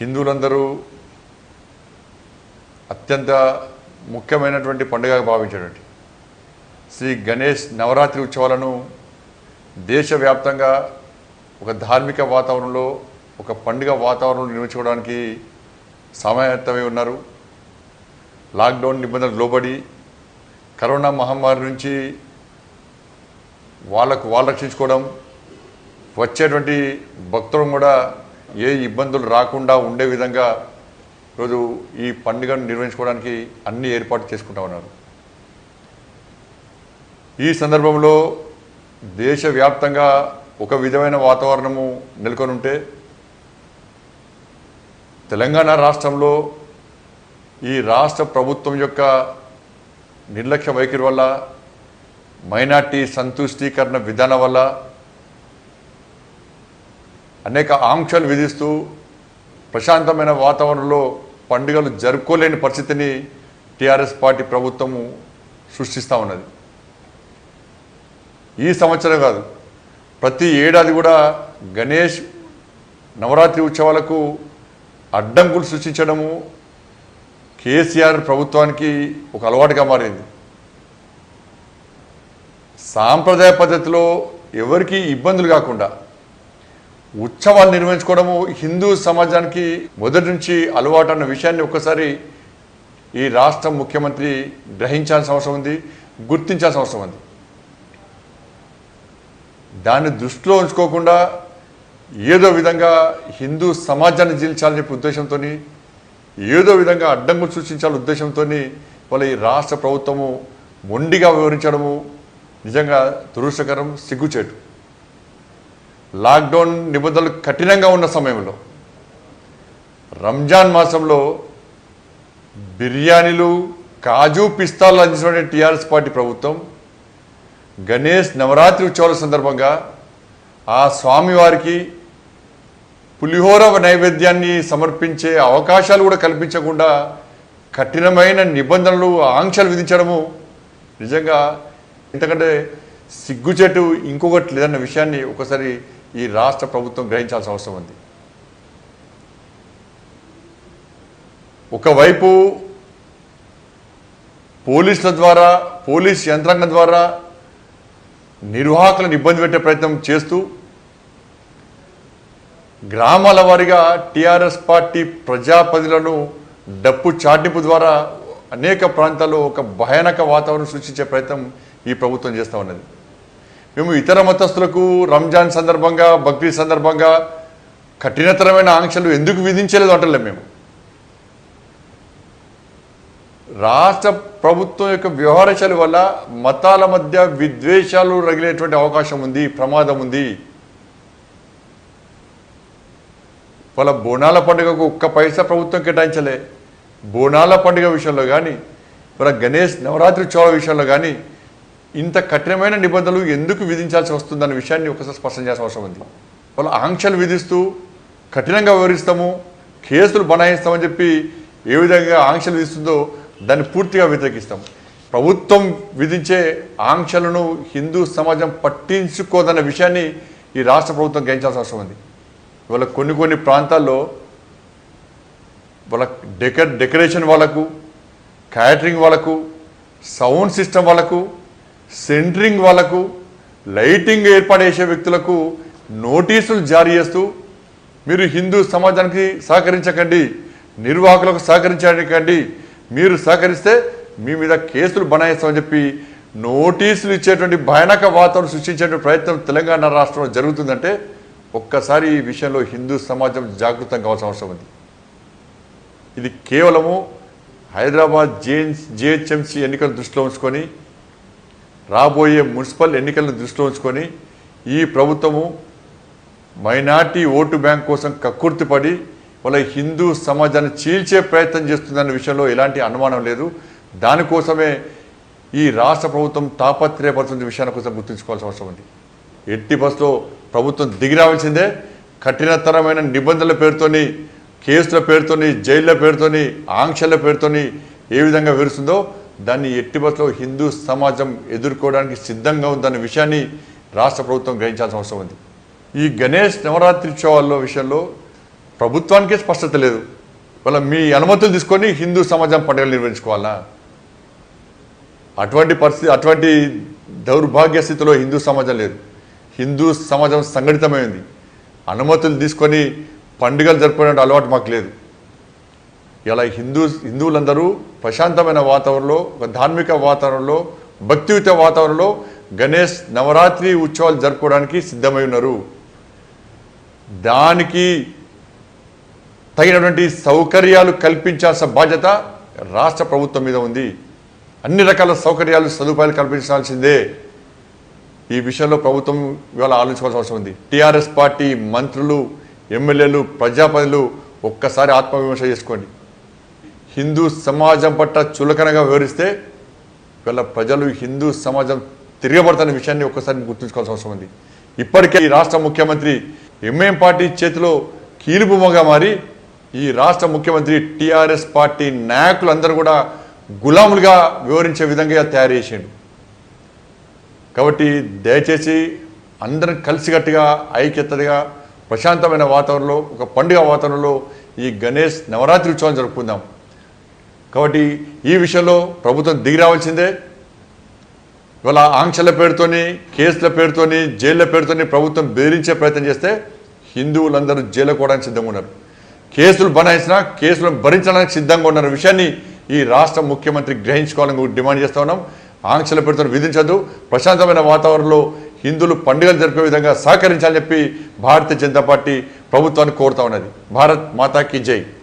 హిందువులందరూ అత్యంత ముఖ్యమైనటువంటి పండుగగా భావించేటువంటి శ్రీ గణేష్ నవరాత్రి ఉత్సవాలను దేశవ్యాప్తంగా ఒక ధార్మిక వాతావరణంలో ఒక పండుగ వాతావరణంలో నిర్మించుకోవడానికి సమాయత్తమై ఉన్నారు లాక్డౌన్ నిబంధనలు లోబడి కరోనా మహమ్మారి నుంచి వాళ్ళకు వాళ్ళు రక్షించుకోవడం వచ్చేటువంటి భక్తులను కూడా ఏ ఇబ్బందులు రాకుండా ఉండే విధంగా ఈరోజు ఈ పండుగను నిర్వహించుకోవడానికి అన్ని ఏర్పాట్లు చేసుకుంటా ఉన్నారు ఈ సందర్భంలో దేశవ్యాప్తంగా ఒక విధమైన వాతావరణము నెలకొని ఉంటే తెలంగాణ రాష్ట్రంలో ఈ రాష్ట్ర ప్రభుత్వం యొక్క నిర్లక్ష్య వైఖరి వల్ల మైనార్టీ సంతుష్టీకరణ విధానం వల్ల అనేక ఆంక్షలు విధిస్తూ ప్రశాంతమైన వాతావరణంలో పండుగలు జరుపుకోలేని పరిస్థితిని టీఆర్ఎస్ పార్టీ ప్రభుత్వము సృష్టిస్తూ ఉన్నది ఈ సంవత్సరం కాదు ప్రతి ఏడాది కూడా గణేష్ నవరాత్రి ఉత్సవాలకు అడ్డంకులు సృష్టించడము కేసీఆర్ ప్రభుత్వానికి ఒక అలవాటుగా మారింది సాంప్రదాయ పద్ధతిలో ఎవరికి ఇబ్బందులు కాకుండా ఉత్సవాలు నిర్వహించుకోవడము హిందూ సమాజానికి మొదటి నుంచి అలవాటు అన్న విషయాన్ని ఒక్కసారి ఈ రాష్ట్ర ముఖ్యమంత్రి గ్రహించాల్సిన అవసరం ఉంది గుర్తించాల్సిన అవసరం ఉంది దాన్ని దృష్టిలో ఉంచుకోకుండా ఏదో విధంగా హిందూ సమాజాన్ని జీల్చాలని చెప్పే ఉద్దేశంతో ఏదో విధంగా అడ్డంకులు సృష్టించాలని ఉద్దేశంతో వాళ్ళ ఈ రాష్ట్ర ప్రభుత్వము మొండిగా వివరించడము నిజంగా దురదృష్టకరం సిగ్గుచేటు లాక్డౌన్ నిబంధనలు కఠినంగా ఉన్న సమయంలో రంజాన్ మాసంలో బిర్యానీలు కాజు పిస్తాలు అందించిన టీఆర్ఎస్ పార్టీ ప్రభుత్వం గణేష్ నవరాత్రి ఉత్సవాల సందర్భంగా ఆ స్వామివారికి పులిహోర నైవేద్యాన్ని సమర్పించే అవకాశాలు కూడా కల్పించకుండా కఠినమైన నిబంధనలు ఆంక్షలు విధించడము నిజంగా ఎందుకంటే సిగ్గుచెట్టు ఇంకొకటి లేదన్న విషయాన్ని ఒకసారి ఈ రాష్ట్ర ప్రభుత్వం గ్రహించాల్సిన అవసరం ఉంది ఒకవైపు పోలీసుల ద్వారా పోలీస్ యంత్రాంగం ద్వారా నిర్వాహకులను ఇబ్బంది పెట్టే ప్రయత్నం చేస్తూ గ్రామాల వారీగా టీఆర్ఎస్ పార్టీ ప్రజాపతిలను డప్పు చాటింపు ద్వారా అనేక ప్రాంతాల్లో ఒక భయానక వాతావరణం సృష్టించే ప్రయత్నం ఈ ప్రభుత్వం చేస్తూ ఉన్నది మేము ఇతర మతస్థులకు రంజాన్ సందర్భంగా బక్రీద్ సందర్భంగా కఠినతరమైన ఆంక్షలు ఎందుకు విధించలేదు అంటలేం మేము రాష్ట్ర ప్రభుత్వం యొక్క వ్యవహార శైలి వల్ల మతాల మధ్య విద్వేషాలు రగిలేటువంటి అవకాశం ఉంది ప్రమాదం ఉంది వాళ్ళ బోనాల పండుగకు ఒక్క పైసా ప్రభుత్వం కేటాయించలే బోనాల పండుగ విషయంలో కానీ వాళ్ళ గణేష్ నవరాత్రి ఉత్సవాల విషయంలో కానీ ఇంత కఠినమైన నిబంధనలు ఎందుకు విధించాల్సి వస్తుందన్న విషయాన్ని ఒకసారి స్పష్టం చేయాల్సిన అవసరం ఉంది వాళ్ళు ఆంక్షలు విధిస్తూ కఠినంగా వివరిస్తాము కేసులు బనాయిస్తామని చెప్పి ఏ విధంగా ఆంక్షలు విధిస్తుందో దాన్ని పూర్తిగా వ్యతిరేకిస్తాం ప్రభుత్వం విధించే ఆంక్షలను హిందూ సమాజం పట్టించుకోదన్న విషయాన్ని ఈ రాష్ట్ర ప్రభుత్వం గ్రహించాల్సిన అవసరం ఉంది ఇవాళ కొన్ని కొన్ని ప్రాంతాల్లో వాళ్ళ డెకర్ డెకరేషన్ వాళ్ళకు క్యాటరింగ్ వాళ్ళకు సౌండ్ సిస్టమ్ వాళ్ళకు సెంటరింగ్ వాళ్ళకు లైటింగ్ ఏర్పాటు చేసే వ్యక్తులకు నోటీసులు జారీ చేస్తూ మీరు హిందూ సమాజానికి సహకరించకండి నిర్వాహకులకు సహకరించకండి మీరు సహకరిస్తే మీ మీద కేసులు బనాయిస్తామని చెప్పి నోటీసులు ఇచ్చేటువంటి భయానక వాతావరణం సృష్టించేటువంటి ప్రయత్నం తెలంగాణ రాష్ట్రంలో జరుగుతుందంటే ఒక్కసారి ఈ విషయంలో హిందూ సమాజం జాగృతం కావాల్సిన అవసరం ఉంది ఇది కేవలము హైదరాబాద్ జేఎన్ జిహెచ్ఎంసీ ఎన్నికలను దృష్టిలో ఉంచుకొని రాబోయే మున్సిపల్ ఎన్నికలను దృష్టిలో ఉంచుకొని ఈ ప్రభుత్వము మైనార్టీ ఓటు బ్యాంక్ కోసం కక్కుర్తిపడి వాళ్ళ హిందూ సమాజాన్ని చీల్చే ప్రయత్నం చేస్తుందన్న విషయంలో ఎలాంటి అనుమానం లేదు దానికోసమే ఈ రాష్ట్ర ప్రభుత్వం తాపత్రయపడుతున్న విషయాన్ని కోసం గుర్తుంచుకోవాల్సిన అవసరం ఉంది ఎట్టి బస్సులో ప్రభుత్వం దిగిరావాల్సిందే కఠినతరమైన నిబంధనల పేరుతోని కేసుల పేరుతోని జైళ్ళ పేరుతోని ఆంక్షల పేరుతోని ఏ విధంగా విరుస్తుందో దాన్ని ఎట్టి బస్సులో హిందూ సమాజం ఎదుర్కోవడానికి సిద్ధంగా ఉందన్న విషయాన్ని రాష్ట్ర ప్రభుత్వం గ్రహించాల్సిన అవసరం ఉంది ఈ గణేష్ నవరాత్రి ఉత్సవాల్లో విషయంలో ప్రభుత్వానికే స్పష్టత లేదు వాళ్ళ మీ అనుమతులు తీసుకొని హిందూ సమాజం పండుగలు నిర్వహించుకోవాలా అటువంటి పరిస్థితి అటువంటి దౌర్భాగ్య స్థితిలో హిందూ సమాజం లేదు హిందూ సమాజం సంఘటితమైంది అనుమతులు తీసుకొని పండుగలు జరుపుకునే అలవాటు మాకు లేదు ఇలా హిందూ హిందువులందరూ ప్రశాంతమైన వాతావరణంలో ఒక ధార్మిక వాతావరణంలో భక్తియుత వాతావరణంలో గణేష్ నవరాత్రి ఉత్సవాలు జరుపుకోవడానికి సిద్ధమై ఉన్నారు దానికి తగినటువంటి సౌకర్యాలు కల్పించాల్సిన బాధ్యత రాష్ట్ర ప్రభుత్వం మీద ఉంది అన్ని రకాల సౌకర్యాలు సదుపాయాలు కల్పించాల్సిందే ఈ విషయంలో ప్రభుత్వం ఇవాళ ఆలోచించాల్సిన అవసరం ఉంది టీఆర్ఎస్ పార్టీ మంత్రులు ఎమ్మెల్యేలు ప్రజాప్రతినిధులు ఒక్కసారి ఆత్మవిమర్శ చేసుకోండి హిందూ సమాజం పట్ల చులకనగా వివరిస్తే ఇవాళ ప్రజలు హిందూ సమాజం తిరగబడుతున్న విషయాన్ని ఒక్కసారి గుర్తుంచుకోవాల్సిన అవసరం ఉంది ఇప్పటికే ఈ రాష్ట్ర ముఖ్యమంత్రి ఎంఏం పార్టీ చేతిలో కీలుబొమ్మగా మారి ఈ రాష్ట్ర ముఖ్యమంత్రి టీఆర్ఎస్ పార్టీ నాయకులందరూ కూడా గులాములుగా వివరించే విధంగా తయారు చేసిండు కాబట్టి దయచేసి అందరం కలిసికట్టుగా ఐక్యతగా ప్రశాంతమైన వాతావరణంలో ఒక పండుగ వాతావరణంలో ఈ గణేష్ నవరాత్రి ఉత్సవం జరుపుకుందాం కాబట్టి ఈ విషయంలో ప్రభుత్వం దిగి రావాల్సిందే ఇవాళ ఆంక్షల పేరుతోని కేసుల పేరుతోని జైళ్ళ పేరుతోని ప్రభుత్వం బెదిరించే ప్రయత్నం చేస్తే హిందువులందరూ జైలు కోవడానికి సిద్ధంగా ఉన్నారు కేసులు బనాయించినా కేసులను భరించడానికి సిద్ధంగా ఉన్న విషయాన్ని ఈ రాష్ట్ర ముఖ్యమంత్రి గ్రహించుకోవాలని డిమాండ్ చేస్తా ఉన్నాం ఆంక్షల పేరుతో విధించదు ప్రశాంతమైన వాతావరణంలో హిందువులు పండుగలు జరిపే విధంగా సహకరించాలని చెప్పి భారతీయ జనతా పార్టీ ప్రభుత్వాన్ని కోరుతా ఉన్నది భారత్ మాతాకి జై